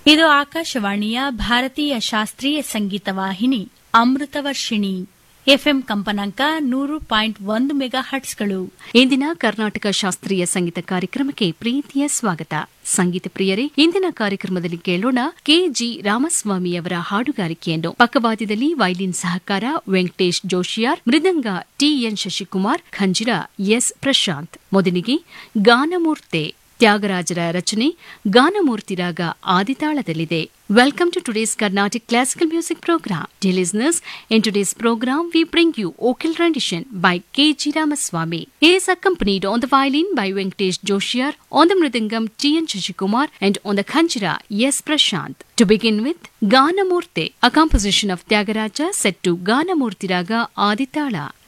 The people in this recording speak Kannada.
ಇದು ಆಕಾಶವಾಣಿಯ ಭಾರತೀಯ ಶಾಸ್ತ್ರೀಯ ಸಂಗೀತ ವಾಹಿನಿ ಅಮೃತವರ್ಷಿಣಿ ಎಫ್ಎಂ ಕಂಪನಾಂಕ ನೂರು ಪಾಯಿಂಟ್ ಒಂದು ಮೆಗಾ ಹಟ್ಸ್ಗಳು ಇಂದಿನ ಕರ್ನಾಟಕ ಶಾಸ್ತ್ರೀಯ ಸಂಗೀತ ಕಾರ್ಯಕ್ರಮಕ್ಕೆ ಪ್ರೀತಿಯ ಸ್ವಾಗತ ಸಂಗೀತ ಪ್ರಿಯರೇ ಇಂದಿನ ಕಾರ್ಯಕ್ರಮದಲ್ಲಿ ಕೇಳೋಣ ಕೆಜಿ ರಾಮಸ್ವಾಮಿಯವರ ಹಾಡುಗಾರಿಕೆಯನ್ನು ಪಕ್ಕವಾದ್ಯದಲ್ಲಿ ವೈಲಿನ್ ಸಹಕಾರ ವೆಂಕಟೇಶ್ ಜೋಶಿಯಾರ್ ಮೃದಂಗ ಟಿಎನ್ ಶಶಿಕುಮಾರ್ ಖಂಜಿರ ಎಸ್ ಪ್ರಶಾಂತ್ ಮೊದಲಿಗೆ ಗಾನಮೂರ್ತೆ ತ್ಯಾಗರಾಜರ ರಚನೆ ಗಾನಮೂರ್ತಿ ರಾಗ ಆದಿತಾಳದಲ್ಲಿದೆ Welcome to today's Carnatic Classical Music Program. Dear listeners, in today's program we bring you Okil rendition by K. G. Ramaswamy. He is accompanied on the violin by Venkatesh Joshiyar, on the mridangam T. N. Shashikumar, and on the khanjira S. Prashant. To begin with, Ganamurte, a composition of Tyagaraja set to Ganamurti Raga Aditala.